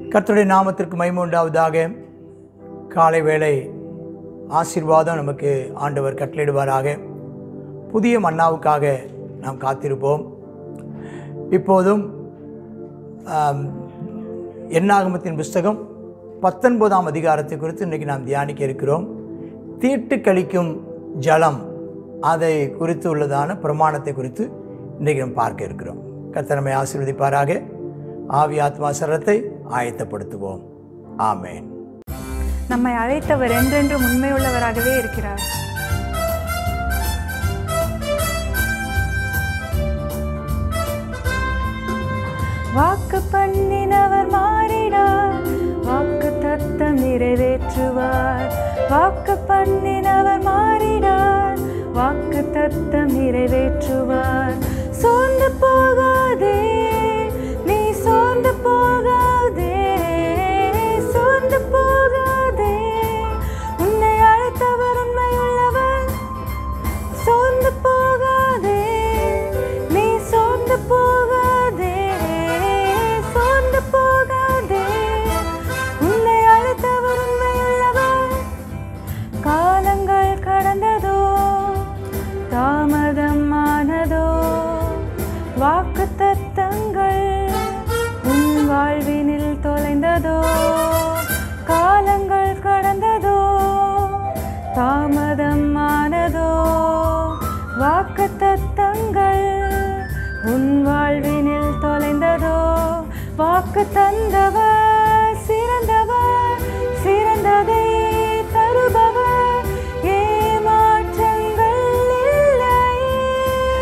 கர்த்தருடைய நாமத்திற்கு மகிமை உண்டாவதாக காலை வேளை ஆசீர்வாதம் நமக்கு ஆண்டவர் கட்டளையிடுவாராக புதிய மன்னாவுக்காக நாம் காத்திருப்போம் இப்போதும் ஆம், எண்ணாகமத்தின் புஸ்தகம் பத்தொன்பதாம் அதிகாரத்தை குறித்து இன்றைக்கி நாம் தியானிக்க இருக்கிறோம் தீட்டு கழிக்கும் ஜலம் அதை குறித்து உள்ளதான பிரமாணத்தை குறித்து இன்றைக்கி நாம் பார்க்க இருக்கிறோம் கர்த்தனமை ஆசீர்வதிப்பாராக ஆவி ஆத்மா சரத்தை ஆயத்தப்படுத்துவோம் ஆமேன் நம்மை அழைத்தவர் என்றென்றும் உண்மையுள்ளவராகவே இருக்கிறார் வாக்கு பண்ணினவர் மாறிடார் வாக்கு தத்தம் நிறைவேற்றுவார் வாக்கு பண்ணினவர் மாறிடார் வாக்கு தத்தம் நிறைவேற்றுவார் சோர்ந்து போகாதே நீ சோர்ந்து போகாதே சோர்ந்து போகாதே உன்னை அழைத்தவர் உண்மையுள்ளவர் சோர்ந்து போகாதே நீ சோர்ந்து போகாதே சோர்ந்து போகாதே உன்னை அழைத்தவர் உண்மையுள்ளவர் காலங்கள் கடந்ததோ தாமதம் ஆனதோ வாக்கு தத்தங்கள் உன் வாழ்வினில் தொலைந்ததோ காலங்கள் கடந்ததோ தாமதம் ஆனதோ வாக்கு தத்தங்கள் உன் வாழ்வினில் தொலைந்ததோ வாக்கு தந்தவர் சிறந்தவர் சிறந்ததை தருபவர் ஏமாற்றங்கள் இல்லையே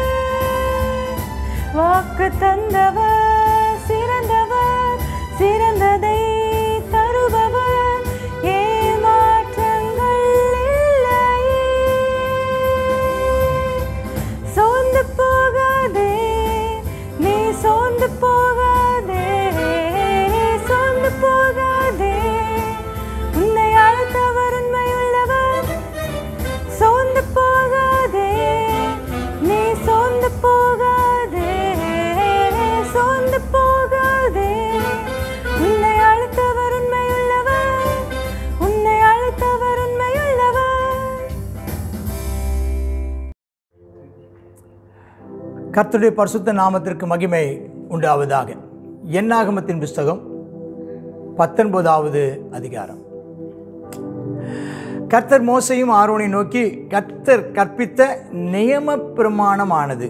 வாக்கு தந்தவர் சிறந்தவர் சிறந்ததை தருபவர் ஏமாற்றங்கள் இல்லையே சோர்ந்து போகாதே நீ சோர்ந்து போகாதே சோர்ந்து போகாதே உன்னை அழைத்தவர் உண்மையுள்ளவர் சோர்ந்து போகாதே நீ சோர்ந்து போகாதே சோர்ந்து போகாதே உன்னை அழைத்தவர் உண்மையுள்ளவர் உன்னை அழைத்தவர் உண்மையுள்ளவர் கர்த்தருடைய பரிசுத்த நாமத்திற்கு மகிமை உண்டாவதாக எண்ணாகமத்தின் புஸ்தகம் பத்தொன்பதாவது அதிகாரம் கர்த்தர் மோசையும் ஆரோனை நோக்கி கர்த்தர் கற்பித்த நியம பிரமாணமானது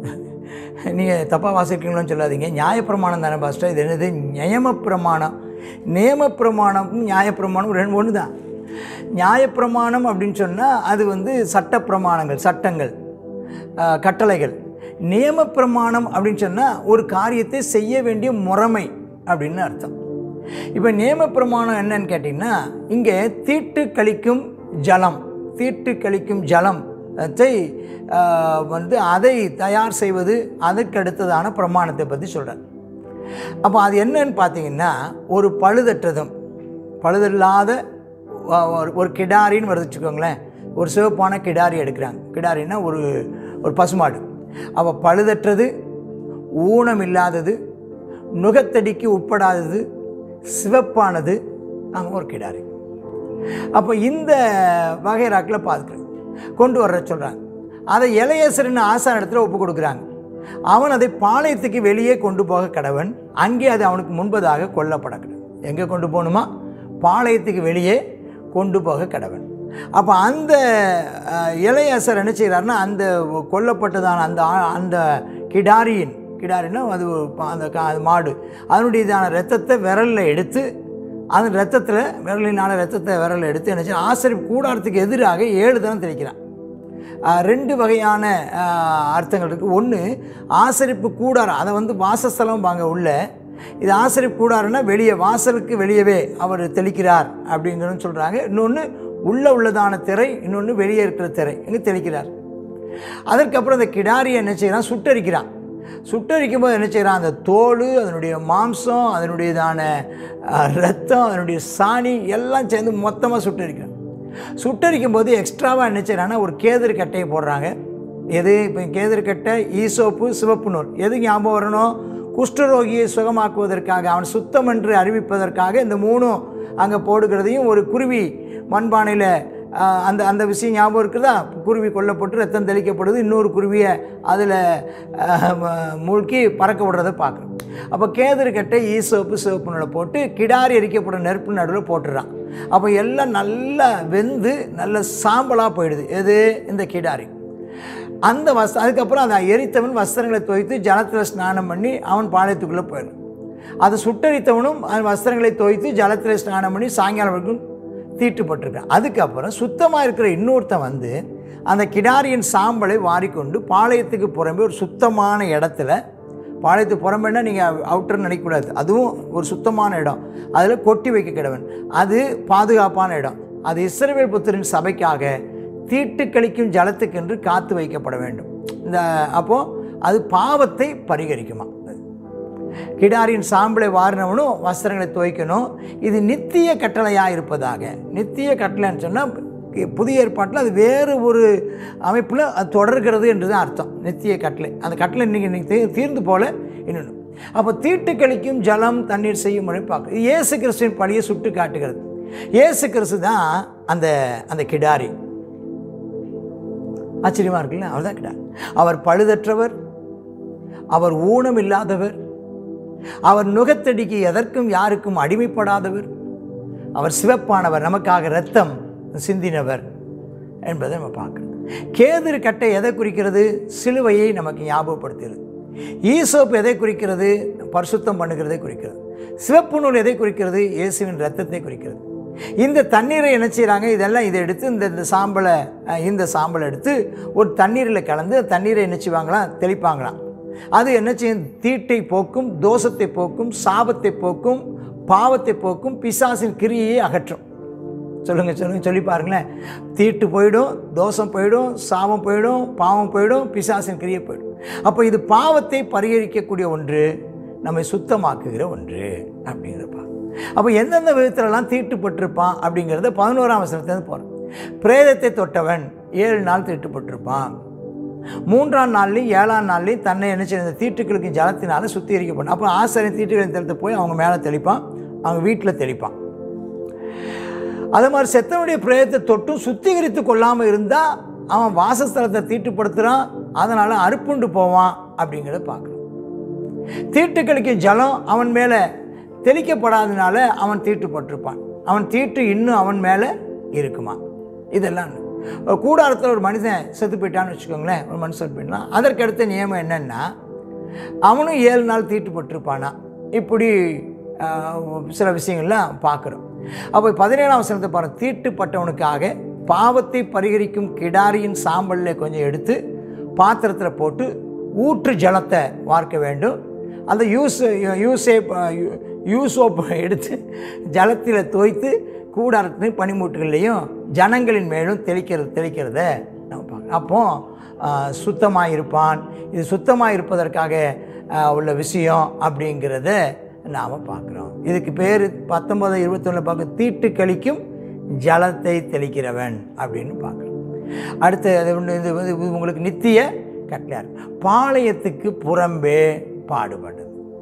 நீங்கள் தப்பாக வாசிக்கிறீங்களோன்னு சொல்லாதீங்க நியாயப்பிரமாணம் தானே பாஸ்டர் இது என்னது நியம பிரமாணம் நியம பிரமாணம் நியாயப்பிரமாணம் ரெண்டு ஒன்று தான் நியாயப்பிரமாணம் அப்படின்னு சொன்னால் அது வந்து சட்ட பிரமாணங்கள் சட்டங்கள் ஆஹ், கட்டளைகள் நியம பிரமாணம் அப்படின்னு சொன்னால் ஒரு காரியத்தை செய்ய வேண்டிய முறைமை அப்படின்னு அர்த்தம் இப்போ நியம பிரமாணம் என்னன்னு கேட்டிங்கன்னா இங்கே தீட்டு கழிக்கும் ஜலம் தீட்டு கழிக்கும் ஜலம் த்தை, ஆஹ், வந்து அதை தயார் செய்வது அதற்கு அடுத்ததான பிரமாணத்தை பற்றி சொல்கிறார் அப்போ அது என்னன்னு பார்த்தீங்கன்னா ஒரு பழுதற்றதும் பழுதில்லாத அஹ், ஒரு- ஒரு கிடாரின்னு வருது வச்சுக்கோங்களேன் ஒரு சிவப்பான கிடாரி எடுக்கிறாங்க கிடாரின்னா ஒரு ஒரு பசுமாடு அப்போ பழுதற்றது ஊனம் இல்லாதது நுகத்தடிக்கு உட்படாதது சிவப்பானது ஆமாம் ஒரு கிடாரி அப்போ இந்த வகை ராக்கில் பார்க்குறேன் கொண்டு வர்ற சொல்கிறாங்க அதை இளையசரின் ஆசான இடத்துல ஒப்பு கொடுக்குறாங்க அவன் அதை பாளையத்துக்கு வெளியே கொண்டு போக கடவன் அங்கே அது அவனுக்கு முன்பதாக கொல்லப்படக்கூடாது எங்கே கொண்டு போகணுமா பாளையத்துக்கு வெளியே கொண்டு போக கடவன் அப்போ அந்த அஹ், இளையசர் என்ன செய்கிறாருன்னா அந்த கொல்லப்பட்டதான அந்த ஆ- அந்த கிடாரியின் கிடாரின்னா அது ஒரு பா- அந்த கா- அது மாடு அதனுடையதான ரத்தத்தை விரலில் எடுத்து அந்த ரத்தத்தில் விரலினால ரத்தத்தை விரலில் எடுத்து என்ன செய்ய ஆசிரியர் கூடாரத்துக்கு எதிராக ஏழு தரம் தெளிக்கிறான் ஆஹ் ரெண்டு வகையான ஆஹ், அர்த்தங்கள் இருக்குது ஒன்று ஆசரிப்பு கூடாரம் அதை வந்து வாசஸ்தலம் வாங்க உள்ள இது ஆசரிப்பு கூடாரம்னா வெளியே வாசலுக்கு வெளியவே அவர் தெளிக்கிறார் அப்படிங்கிறன்னு சொல்கிறாங்க இன்னொன்று உள்ளே உள்ளதான திரை இன்னொன்று வெளியே இருக்கிற திரை இங்கே தெளிக்கிறார் அதற்கப்புறம் அந்த கிடாரியை என்ன செய்கிறான் சுட்டரிக்கிறான் சுட்டரிக்கும் போது என்ன செய்கிறான் அந்த தோல் அதனுடைய மாம்சம் அதனுடையதான அஹ், ரத்தம் அதனுடைய சாணி எல்லாம் சேர்ந்து மொத்தமாக சுட்டரிக்கிறான் சுட்டரிக்கும் போது எக்ஸ்ட்ராவாக என்ன செய்கிறாங்கன்னா ஒரு கேதர் கட்டையை போடுறாங்க எது இப்போ கேதர் கட்டை ஈசோப்பு சிவப்பு நூல் எது ஞாபகம் வரணும் குஷ்டரோகியை சுகமாக்குவதற்காக அவன் சுத்தம் என்று அறிவிப்பதற்காக இந்த மூணும் அங்கே போடுகிறதையும் ஒரு குருவி மண்பானையில் ஆஹ், அந்த அந்த விஷயம் ஞாபகம் இருக்குதா குருவி கொல்லப்பட்டு ரத்தம் தெளிக்கப்படுது இன்னொரு குருவியை அதில் மூழ்கி பறக்க விடுறதை பார்க்குறோம் அப்போ கேதரு கட்டை ஈசோப்பு சிவப்புனில் போட்டு கிடாரி எரிக்கப்படும் நெருப்பு நடுவில் போட்டுடுறான் அப்போ எல்லாம் நல்லா வெந்து நல்ல சாம்பலாக போயிடுது எது இந்த கிடாரி அந்த வஸ் அதுக்கப்புறம் அதை எரித்தவன் வஸ்திரங்களை துவைத்து ஜலத்தில் ஸ்நானம் பண்ணி அவன் பாளையத்துக்குள்ளே போயிடும் அதை சுட்டரித்தவனும் அவன் வஸ்திரங்களை துவைத்து ஜலத்தில் ஸ்நானம் பண்ணி சாயங்காலம் வரைக்கும் தீட்டுப்பட்டிருக்கான் அதுக்கப்புறம் சுத்தமாக இருக்கிற இன்னொருத்தன் வந்து அந்த கிடாரியின் சாம்பலை வாரிக்கொண்டு பாளையத்துக்கு புறம்பே ஒரு சுத்தமான இடத்துல பாளையத்துக்கு புறம்பேன்னா நீங்கள் அவுட்டர் நினைக்கக்கூடாது அதுவும் ஒரு சுத்தமான இடம் அதில் கொட்டி வைக்க கிடவன் அது பாதுகாப்பான இடம் அது இஸ்ரவேல் புத்தரின் சபைக்காக தீட்டு கழிக்கும் ஜலத்துக்கென்று காத்து வைக்கப்பட வேண்டும் இந்த அப்போது அது பாவத்தை பரிகரிக்குமா கிடாரியின் சாம்பலை வாரினவனும் வஸ்திரங்களை துவைக்கணும் இது நித்திய கட்டளையாக இருப்பதாக நித்திய கட்டளைன்னு சொன்னால் புதிய ஏற்பாட்டில் அது வேறு ஒரு அமைப்பில் அது தொடர்கிறது என்று தான் அர்த்தம் நித்திய கட்டளை அந்த கட்டளை இன்றைக்கி இன்னைக்கு தீர்ந்து போல இன்னொன்று அப்போ தீட்டு கழிக்கும் ஜலம் தண்ணீர் செய்யும் முறை பார்க்க இது இயேசு கிறிஸ்துவின் பழியை சுட்டு காட்டுகிறது இயேசு கிறிஸ்து தான் அந்த அந்த கிடாரி ஆச்சரியமாக இருக்குல்ல அவர் தான் கிடாரி அவர் பழுதற்றவர் அவர் ஊனம் இல்லாதவர் அவர் நுகத்தடிக்கு எதற்கும் யாருக்கும் அடிமைப்படாதவர் அவர் சிவப்பானவர் நமக்காக இரத்தம் சிந்தினவர் என்பதை நம்ம பார்க்கணும் கேதுரு கட்டை எதை குறிக்கிறது சிலுவையை நமக்கு ஞாபகப்படுத்துகிறது ஈசோப்பு எதை குறிக்கிறது பரிசுத்தம் பண்ணுகிறதை குறிக்கிறது சிவப்பு நூல் எதை குறிக்கிறது இயேசுவின் ரத்தத்தை குறிக்கிறது இந்த தண்ணீரை என்ன செய்கிறாங்க இதெல்லாம் இதை எடுத்து இந்த இந்த சாம்பலை அஹ், இந்த சாம்பலை எடுத்து ஒரு தண்ணீரில் கலந்து அந்த தண்ணீரை என்ன செய்வாங்களாம் தெளிப்பாங்களாம் அது என்ன செய்யும் தீட்டை போக்கும் தோஷத்தை போக்கும் சாபத்தை போக்கும் பாவத்தை போக்கும் பிசாசின் கிரியையை அகற்றும் சொல்லுங்க சொல்லுங்க சொல்லி பாருங்களேன் தீட்டு போயிடும் தோஷம் போயிடும் சாபம் போயிடும் பாவம் போயிடும் பிசாசின் கிரியை போயிடும் அப்போ இது பாவத்தை பரிகரிக்கக்கூடிய ஒன்று நம்மை சுத்தமாக்குகிற ஒன்று அப்படிங்கிறப்பா அப்போ எந்தெந்த விதத்துலலாம் தீட்டுப்பட்டிருப்பான் அப்படிங்கிறத பதினோராம் வசனத்துலேருந்து போகிறோம் பிரேதத்தை தொட்டவன் ஏழு நாள் தீட்டுப்பட்டிருப்பான் மூன்றாம் நாள்லையும் ஏழாம் நாள்லையும் தன்னை என்ன செய்ய தீட்டுக்களுக்கு ஜலத்தினால சுத்திகரிக்கப்படும் அப்போ ஆசிரியர் தீட்டுகளை தெளித்து போய் அவங்க மேலே தெளிப்பான் அவங்க வீட்டில் தெளிப்பான் அதே மாதிரி செத்தவனுடைய பிரேதத்தை தொட்டும் சுத்திகரித்து கொள்ளாமல் இருந்தால் அவன் வாசஸ்தலத்தை தீட்டுப்படுத்துகிறான் அதனால் அறுப்புண்டு போவான் அப்படிங்கிறத பார்க்குறோம் தீட்டுக்களுக்கு ஜலம் அவன் மேலே தெளிக்கப்படாதனால அவன் தீட்டுப்பட்டிருப்பான் அவன் தீட்டு இன்னும் அவன் மேலே இருக்குமா இதெல்லாம் ஒரு கூடாரத்தில் ஒரு மனிதன் செத்து போயிட்டான்னு வச்சுக்கோங்களேன் ஒரு மனுஷன் போயிட்டான் அதற்கு அடுத்த நியமம் என்னென்னா அவனும் ஏழு நாள் தீட்டுப்பட்டிருப்பானா இப்படி ஆஹ், சில விஷயங்கள்லாம் பார்க்குறோம் அப்போ பதினேழாம் வசனத்தை பாருங்க தீட்டுப்பட்டவனுக்காக பாவத்தை பரிகரிக்கும் கிடாரியின் சாம்பலில் கொஞ்சம் எடுத்து பாத்திரத்தில் போட்டு ஊற்று ஜலத்தை வார்க்க வேண்டும் அந்த யூஸ் யூஸே யூசோப் எடுத்து ஜலத்தில் தோய்த்து கூடாரத்து பனிமூட்டுகள்லையும் ஜனங்களின் மேலும் தெளிக்கிறது தெளிக்கிறத நம்ம பார்க்கலாம் அப்போ சுத்தமாக இருப்பான் இது சுத்தமாக இருப்பதற்காக ஆஹ், உள்ள விஷயம் அப்படிங்கிறத நாம் பார்க்குறோம் இதுக்கு பேர் பத்தொன்பது இருபத்தொன்னில் பார்க்க தீட்டு கழிக்கும் ஜலத்தை தெளிக்கிறவன் அப்படின்னு பார்க்குறோம் அடுத்து அது ஒன்று இது வந்து இது உங்களுக்கு நித்திய கட்டளையார் பாளையத்துக்கு புறம்பே பாடுபட்டது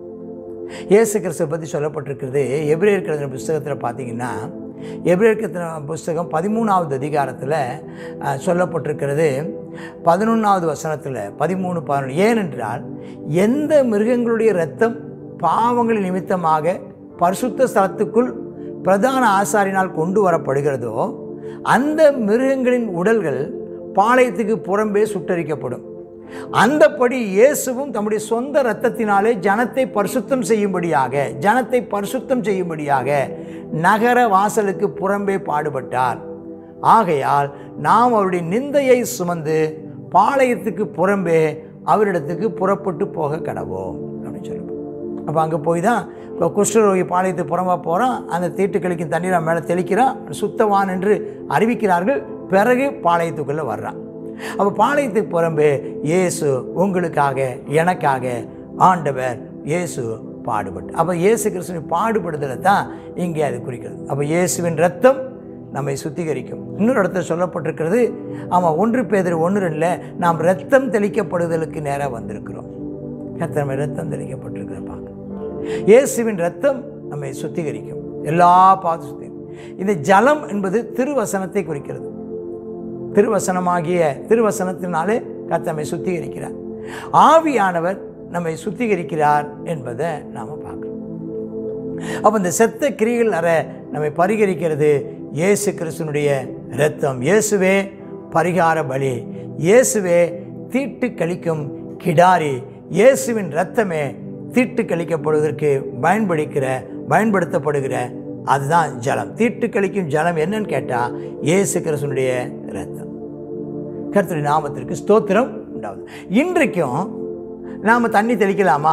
இயேசு கிறிஸ்துவை பற்றி சொல்லப்பட்டிருக்கிறது எபிரேயர் கழுதின புஸ்தகத்தில் பார்த்தீங்கன்னா எபிரேயர் கழுதின புஸ்தகம் பதிமூணாவது அதிகாரத்தில் அஹ், சொல்லப்பட்டிருக்கிறது பதினொன்றாவது வசனத்தில் பதிமூணு பதினொன்று ஏனென்றால் எந்த மிருகங்களுடைய இரத்தம் பாவங்கள் நிமித்தமாக பரிசுத்த ஸ்தலத்துக்குள் பிரதான ஆசாரினால் கொண்டு வரப்படுகிறதோ அந்த மிருகங்களின் உடல்கள் பாளையத்துக்கு புறம்பே சுட்டரிக்கப்படும் அந்தப்படி இயேசுவும் தம்முடைய சொந்த இரத்தத்தினாலே ஜனத்தை பரிசுத்தம் செய்யும்படியாக ஜனத்தை பரிசுத்தம் செய்யும்படியாக நகர வாசலுக்கு புறம்பே பாடுபட்டார் ஆகையால் நாம் அவருடைய நிந்தையை சுமந்து பாளையத்துக்கு புறம்பே அவரிடத்துக்கு புறப்பட்டு போக கடவோம் அப்படின்னு சொல்லுவோம் அப்போ அங்கே போய் தான் இப்போ குஷ்டரோகி பாளையத்துக்கு புறம்பா போகிறான் அந்த தீட்டு கழிக்கும் தண்ணீரை மேலே தெளிக்கிறான் சுத்தவான் என்று அறிவிக்கிறார்கள் பிறகு பாளையத்துக்குள்ளே வர்றான் அப்போ பாளையத்துக்கு புறம்பே இயேசு உங்களுக்காக எனக்காக ஆண்டவர் இயேசு பாடுபட்டு அப்போ இயேசு கிறிஸ்துவின் பாடுபடுதலை தான் இங்கே அது குறிக்கிறது அப்போ இயேசுவின் ரத்தம் நம்மை சுத்திகரிக்கும் இன்னொரு இடத்துல சொல்லப்பட்டிருக்கிறது ஆமாம் ஒன்று பேதர் ஒன்று ரெண்டில் நாம் ரத்தம் தெளிக்கப்படுதலுக்கு நேராக வந்திருக்கிறோம் கத்தர் நம்ம ரத்தம் தெளிக்கப்பட்டிருக்கிற பார்க்க இயேசுவின் ரத்தம் நம்மை சுத்திகரிக்கும் எல்லா பாவத்தை சுத்தி இந்த ஜலம் என்பது திருவசனத்தை குறிக்கிறது திருவசனமாகிய திருவசனத்தினாலே கர்த்தர் நம்மை சுத்திகரிக்கிறார் ஆவியானவர் நம்மை சுத்திகரிக்கிறார் என்பதை நாம் பார்க்கிறோம் அப்போ இந்த செத்த கிரிகள் அற நம்மை பரிகரிக்கிறது இயேசு கிறிஸ்துனுடைய இரத்தம் இயேசுவே பரிகார பலி இயேசுவே தீட்டு கழிக்கும் கிடாரி இயேசுவின் இரத்தமே தீட்டு கழிக்கப்படுவதற்கு பயன்படுகிற பயன்படுத்தப்படுகிற அதுதான் ஜலம் தீட்டு கழிக்கும் ஜலம் என்னன்னு கேட்டால் இயேசு கிறிஸ்துனுடைய இரத்தம் கர்த்தருடைய நாமத்திற்கு ஸ்தோத்திரம் உண்டாகுது இன்றைக்கும் நாம் தண்ணி தெளிக்கலாமா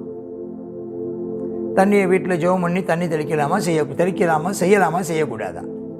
தண்ணியை வீட்டில் ஜெபம் பண்ணி தண்ணி தெளிக்கலாமா செய்ய தெளிக்கலாமா செய்யலாமா செய்யக்கூடாதா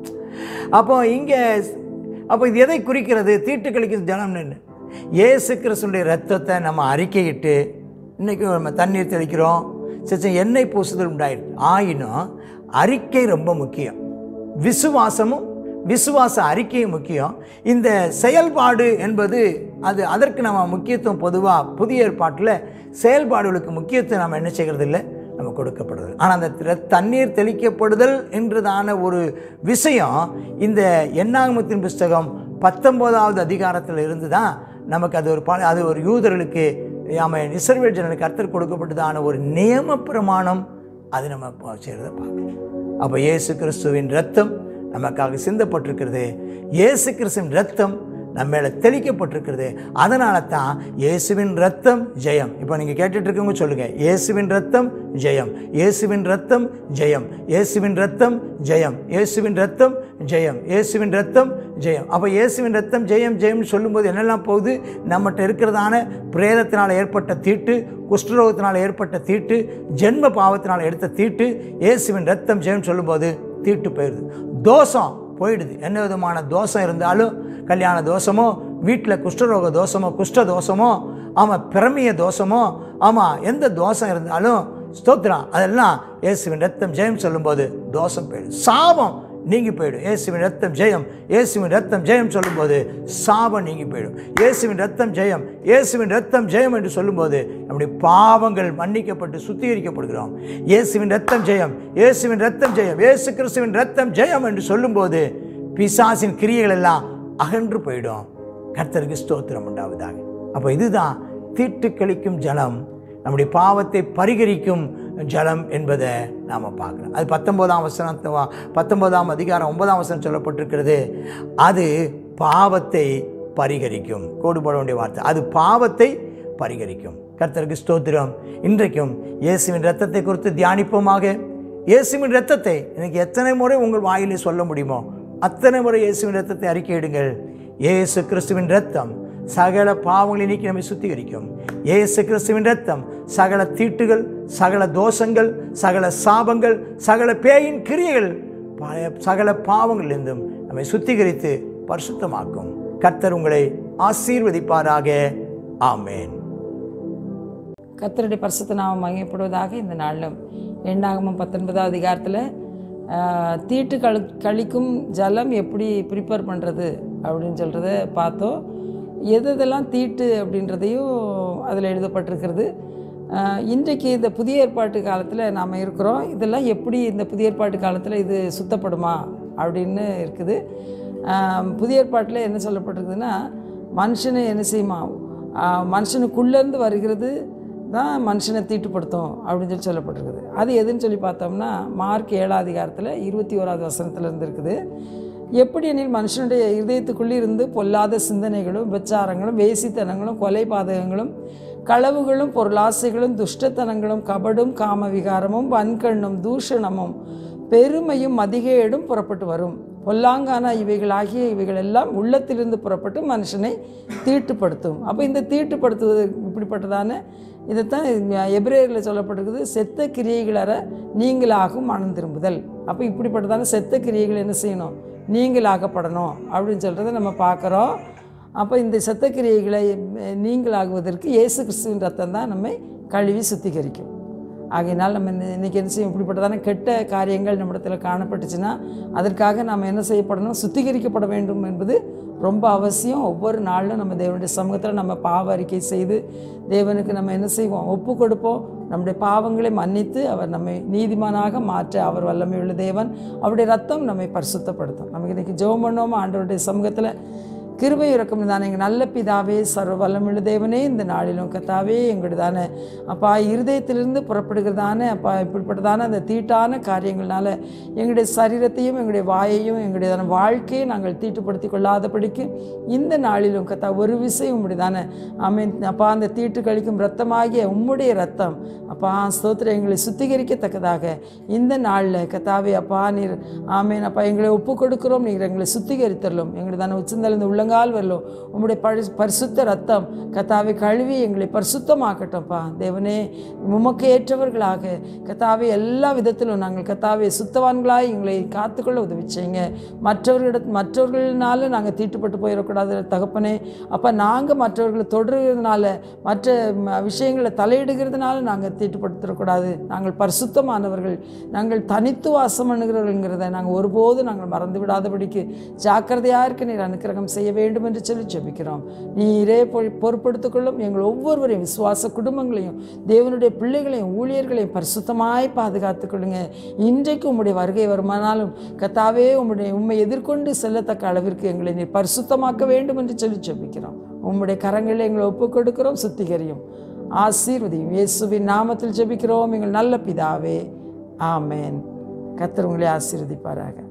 அப்போ இங்கே அப்போ இது எதை குறிக்கிறது தீட்டு கழிக்கும் ஜலம்னு இயேசு கிறிஸ்துடைய ரத்தத்தை நம்ம அறிக்கையிட்டு இன்றைக்கி நம்ம தண்ணீர் தெளிக்கிறோம் சரி எண்ணெய் பூசுதல் உண்டாயிருக்கு ஆயினும் அறிக்கை ரொம்ப முக்கியம் விசுவாசமும் விசுவாச அறிக்கையும் முக்கியம் இந்த செயல்பாடு என்பது அது அதற்கு நம்ம முக்கியத்துவம் பொதுவாக புதிய ஏற்பாட்டில் செயல்பாடுகளுக்கு முக்கியத்துவம் நம்ம என்ன செய்கிறது இல்லை நம்ம கொடுக்கப்படுது ஆனால் அந்த திர- தண்ணீர் தெளிக்கப்படுதல் என்றதான ஒரு விஷயம் இந்த எண்ணாகமத்தின் புஸ்தகம் பத்தொம்போதாவது அதிகாரத்தில் இருந்து தான் நமக்கு அது ஒரு ப அது ஒரு யூதர்களுக்கு நம்ம இஸ்ரவேல் ஜனங்களுக்கு கர்த்தர் கொடுக்கப்பட்டதான ஒரு நியம பிரமாணம் அது நம்ம பா- செய்கிறத பார்க்கணும் அப்போ இயேசு கிறிஸ்துவின் ரத்தம் நமக்காக சிந்தப்பட்டிருக்கிறது இயேசு கிறிஸ்துவின் ரத்தம் நம்ம மேலே தெளிக்கப்பட்டிருக்கிறது அதனால தான் இயேசுவின் ரத்தம் ஜெயம் இப்போ நீங்கள் கேட்டுட்டு இருக்கவங்க சொல்லுங்கள் இயேசுவின் ரத்தம் ஜெயம் இயேசுவின் ரத்தம் ஜெயம் இயேசுவின் ரத்தம் ஜெயம் இயேசுவின் ரத்தம் ஜெயம் இயேசுவின் ரத்தம் ஜெயம் அப்போ இயேசுவின் ரத்தம் ஜெயம் ஜெயம்னு சொல்லும்போது என்னெல்லாம் போகுது நம்மகிட்ட இருக்கிறதான பிரேதத்தினால் ஏற்பட்ட தீட்டு குஷ்டரோகத்தினால் ஏற்பட்ட தீட்டு ஜென்ம பாவத்தினால் எடுத்த தீட்டு இயேசுவின் ரத்தம் ஜெயம் சொல்லும்போது தீட்டு போயிடுது தோஷம் போயிடுது என்ன விதமான தோஷம் இருந்தாலும் கல்யாண தோஷமோ வீட்டில் குஷ்டரோக தோஷமோ குஷ்ட தோஷமோ ஆமாம் பிரமிய தோஷமோ ஆமாம் எந்த தோஷம் இருந்தாலும் ஸ்தோத்திரம் அதெல்லாம் இயேசுவின் ரத்தம் ஜெயம் சொல்லும்போது தோஷம் போயிடும் சாபம் நீங்கி போயிடும் இயேசுவின் ரத்தம் ஜெயம் இயேசுவின் ரத்தம் ஜெயம் சொல்லும்போது சாபம் நீங்கி போயிடும் இயேசுவின் ரத்தம் ஜெயம் இயேசுவின் ரத்தம் ஜெயம் என்று சொல்லும்போது நம்முடைய பாவங்கள் மன்னிக்கப்பட்டு சுத்திகரிக்கப்படுகிறோம் இயேசுவின் ரத்தம் ஜெயம் இயேசுவின் ரத்தம் ஜெயம் இயேசு கிறிஸ்துவின் ரத்தம் ஜெயம் என்று சொல்லும்போது பிசாசின் கிரியைகள் எல்லாம் அகன்று போயிடும் கர்த்தருக்கு ஸ்தோத்திரம் உண்டாவதாக அப்போ இதுதான் தீட்டு கழிக்கும் ஜலம் நம்முடைய பாவத்தை பரிகரிக்கும் ஜலம் என்பதை நாம் பார்க்குறோம் அது பத்தொம்போதாம் வசனத்தை வா- பத்தொன்பதாம் அதிகாரம் ஒன்பதாம் வசனம் சொல்லப்பட்டிருக்கிறது அது பாவத்தை பரிகரிக்கும் கோடு போட வேண்டிய வார்த்தை அது பாவத்தை பரிகரிக்கும் கர்த்தருக்கு ஸ்தோத்திரம் இன்றைக்கும் இயேசுவின் ரத்தத்தை குறித்து தியானிப்போமாக இயேசுவின் ரத்தத்தை எனக்கு எத்தனை முறை உங்கள் வாயிலே சொல்ல முடியுமோ அத்தனை முறை இயேசுவின் ரத்தத்தை அறிக்கையிடுங்கள் இயேசு கிறிஸ்துவின் ரத்தம் சகல பாவங்களை நீக்கி நம்மை சுத்திகரிக்கும் இயேசு கிறிஸ்துவின் ரத்தம் சகல தீட்டுகள் சகல தோஷங்கள் சகல சாபங்கள் சகல பேயின் கிரியைகள் பழைய சகல பாவங்களிலிருந்தும் நம்மை சுத்திகரித்து பரிசுத்தமாக்கும் கர்த்தர் உங்களை ஆசீர்வதிப்பாராக ஆமேன் கர்த்தருடைய பரிசுத்த நாமம் மகிமைப்படுவதாக இந்த நாளிலும் எண்ணாகமம் பத்தொன்பதாவது அதிகாரத்தில் ஆஹ், தீட்டு கழு கழிக்கும் ஜலம் எப்படி ப்ரிப்பேர் பண்ணுறது அப்படின்னு சொல்கிறத பார்த்தோம் எது எதெல்லாம் தீட்டு அப்படின்றதையும் அதில் எழுதப்பட்டிருக்கிறது ஆஹ், இன்றைக்கு இந்த புதிய ஏற்பாட்டு காலத்தில் நாம் இருக்கிறோம் இதெல்லாம் எப்படி இந்த புதிய ஏற்பாட்டு காலத்தில் இது சுத்தப்படுமா அப்படின்னு இருக்குது ஆஹ், புதிய ஏற்பாட்டில் என்ன சொல்லப்பட்டிருக்குதுன்னா மனுஷனை என்ன செய்யுமா ஆஹ், மனுஷனுக்குள்ளேருந்து வருகிறது தான் மனுஷனை தீட்டுப்படுத்தும் அப்படின்னு சொல்லி சொல்லப்பட்டிருக்குது அது எதுன்னு சொல்லி பார்த்தோம்னா மார்க் ஏழாம் அதிகாரத்தில் இருபத்தி ஓராவது வசனத்தில் இருந்து இருக்குது எப்படி எனில் மனுஷனுடைய இதயத்துக்குள்ளே இருந்து பொல்லாத சிந்தனைகளும் விச்சாரங்களும் வேசித்தனங்களும் கொலை பாதகங்களும் களவுகளும் பொருளாசைகளும் துஷ்டத்தனங்களும் கபடும் காம விகாரமும் வன்கண்ணும் தூஷணமும் பெருமையும் மதிகேடும் புறப்பட்டு வரும் பொல்லாங்கான இவைகளாகிய இவைகள் எல்லாம் உள்ளத்திலிருந்து புறப்பட்டு மனுஷனை தீட்டுப்படுத்தும் அப்போ இந்த தீட்டுப்படுத்துவது இப்படிப்பட்டதான இதைத்தான் எபிரேயரில் சொல்லப்பட்டிருக்குது செத்த கிரியைகளற நீங்களாகும் மனம் திரும்புதல் அப்போ இப்படிப்பட்டதான செத்த கிரியைகள் என்ன செய்யணும் நீங்களாகப்படணும் அப்படின்னு சொல்கிறத நம்ம பார்க்குறோம் அப்போ இந்த செத்த கிரியைகளை அஹ், நீங்களாகுவதற்கு இயேசு கிறிஸ்துவின் ரத்தம் தான் நம்மை கழுவி சுத்திகரிக்கும் ஆகையினால் நம்ம இந்த இன்றைக்கி என்ன செய்யும் இப்படிப்பட்டதான கெட்ட காரியங்கள் நம்மிடத்தில் காணப்பட்டுச்சுன்னா அதற்காக நாம் என்ன செய்யப்படணும் சுத்திகரிக்கப்பட வேண்டும் என்பது ரொம்ப அவசியம் ஒவ்வொரு நாளும் நம்ம தேவனுடைய சமூகத்தில் நம்ம பாவ அறிக்கை செய்து தேவனுக்கு நம்ம என்ன செய்வோம் ஒப்பு கொடுப்போம் நம்முடைய பாவங்களை மன்னித்து அவர் நம்மை நீதிமானாக மாற்ற அவர் வல்லமை உள்ள தேவன் அவருடைய ரத்தம் நம்மை பரிசுத்தப்படுத்தும் நமக்கு இன்றைக்கி ஜெபம் பண்ணுவோம் ஆண்டவருடைய சமூகத்தில் கிருபை இறக்கம் தான் எங்கள் நல்ல பிதாவே சர்வ வல்லமுள்ள தேவனே இந்த நாளிலும் கத்தாவே எங்களுதான அப்பா இருதயத்திலிருந்து புறப்படுகிறதான அப்பா இப்படிப்பட்டதான அந்த தீட்டான காரியங்கள்னால எங்களுடைய சரீரத்தையும் எங்களுடைய வாயையும் எங்களுடைய வாழ்க்கையை நாங்கள் தீட்டுப்படுத்தி கொள்ளாதபடிக்கு இந்த நாளிலும் கத்தா ஒரு விஷயம் உம்முடையதான அமீன் அப்பா அந்த தீட்டு கழிக்கும் ரத்தமாகிய உம்முடைய ரத்தம் அப்பா ஸ்தோத்திரம் எங்களை சுத்திகரிக்கத்தக்கதாக இந்த நாளில் கத்தாவே அப்பா நீர் ஆமேன் அப்பா எங்களை ஒப்பு கொடுக்கிறோம் நீர் எங்களை சுத்திகரித்தரலும் எங்களுடைய தானே உச்சந்தலிருந்து உள்ளங்கால் வரலும் உம்முடைய பரி பரிசுத்த ரத்தம் கத்தாவை கழுவி எங்களை பரிசுத்தமாக்கட்டும்ப்பா தேவனே உமக்கு ஏற்றவர்களாக கத்தாவை எல்லா விதத்திலும் நாங்கள் கத்தாவை சுத்தவான்களாய் எங்களை காத்துக்கொள்ள உதவி செய்யுங்க மற்றவர்களிட மற்றவர்களால நாங்கள் தீட்டுப்பட்டு போயிடக்கூடாது தகப்பனே அப்போ நாங்கள் மற்றவர்களை தொடர்கிறதுனால மற்ற ம- விஷயங்களை தலையிடுகிறதுனால நாங்கள் தீட்டுப்படுத்திடக்கூடாது நாங்கள் பரிசுத்தமானவர்கள் நாங்கள் தனித்து வாசம் பண்ணுகிறவர்கள்ங்கிறத நாங்கள் ஒருபோதும் நாங்கள் மறந்து விடாதபடிக்கு ஜாக்கிரதையாக இருக்க நீர் அனுக்கிரகம் செய்ய வேண்டும் என்று சொல்லி ஜெபிக்கிறோம் நீரே பொ- பொறுப்படுத்திக் கொள்ளும் எங்கள் ஒவ்வொருவரையும் விசுவாச குடும்பங்களையும் தேவனுடைய பிள்ளைகளையும் ஊழியர்களையும் பரிசுத்தமாய் பாதுகாத்துக் கொள்ளுங்க இன்றைக்கு உம்முடைய வருகை வருமானாலும் கத்தாவே உம்முடைய உம்மை எதிர்கொண்டு செல்லத்தக்க அளவிற்கு எங்களை நீர் பரிசுத்தமாக்க வேண்டும் என்று சொல்லி ஜெபிக்கிறோம் உம்முடைய கரங்களில் எங்களை ஒப்புக் கொடுக்கிறோம் சுத்திகரியும் ஆசீர்வதியும் இயேசுவின் நாமத்தில் ஜெபிக்கிறோம் எங்கள் நல்ல பிதாவே ஆமென் கர்த்தர் உங்களை ஆசீர்வதிப்பாராக